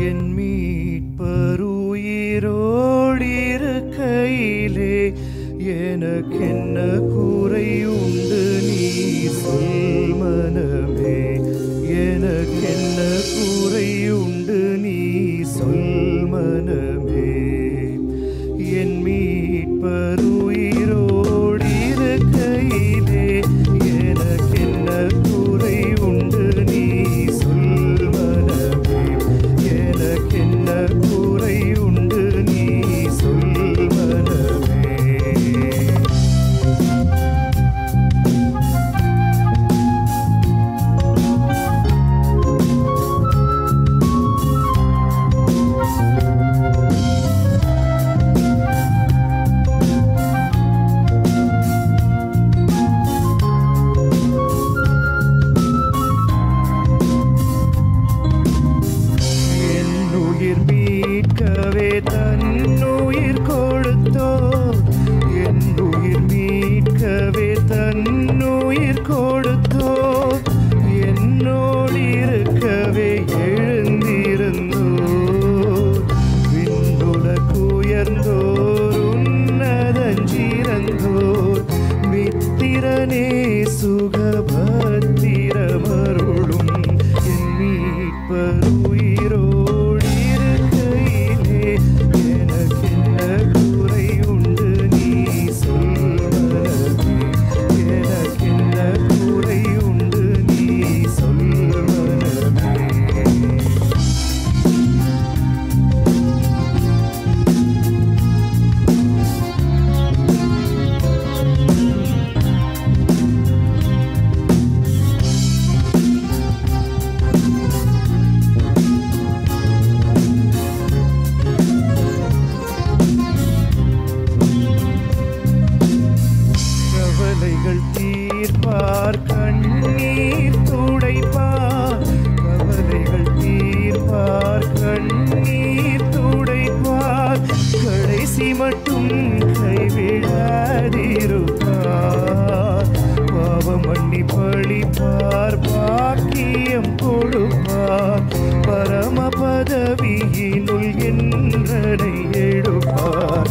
என் மீட்பருயிரோடிருக்கையிலே எனக்கென்ன குறை உண்டு நீ சொல் மனமே எனக்கென்ன குறை உண்டு நீ சொல் மனமே என் மீட்பருயிரோடிருக்கையிலே எனக்கென்ன குறை உண்டு நீ சொல் மனமே எனக்கென்ன குறை உண்டு நீ சொல் மனமே என்னுயிர் மீட்கவே தன்னுயிர் கொடுத்தோர் என்னுயிர் மீட்கவே தன்னுயிர் கொடுத்தோர் என்னோடு இருக்கவே எழுந்திருந்தோர் விண்ணுலகுயர்ந்தோர் உன்னதஞ்சிறந்தோர் மித்திரனே சுகபத்திரமருளும் என் மீட்பருயிரோடு இருக்கையிலே எனக்கென்ன குறை உண்டு நீ சொல்வனமே எனக்கென்ன குறை உண்டு நீ சொல்வனமே கவலைகள் தீர்ப்பார் கண்ணீர் துடைப்பார் கவலைகள் தீர்ப்பார் கண்ணீர் துடைப்பார் கடைசி மட்டும் கைவிடாதிருப்பார் பாவம் மன்னி பழிப்பார் பாக்கியம் கொடுப்பார் பரம பதவியினுள் என்றனை எடுப்பார்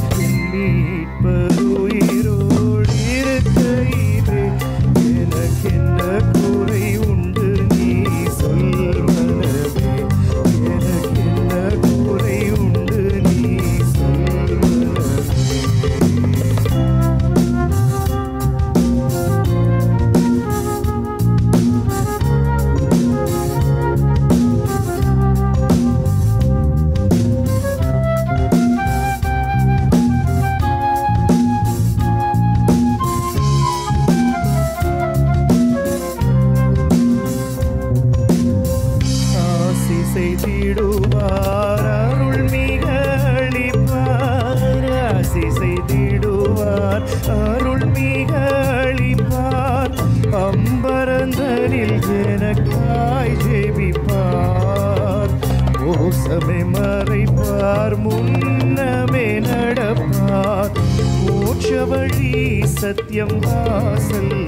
மீட்பருயிரோடு இருக்கையிலே எனக்கென்ன குறை உண்டு நீ சொல் மனமே எனக்கென்ன குறை உண்டு நீ சொல் மனமே ஆசி செய்திடுவார் அருள் மிக அளிப்பார் ஆசி செய்திடுவார் அருள் மிக அளிப்பார் அம்பரந்தனில் எனக்காய் ஜெபிப்பார் மோசமே மறைப்பார் முன்னமே நடப்பார் மோட்ச வழி சத்தியம் வாசல்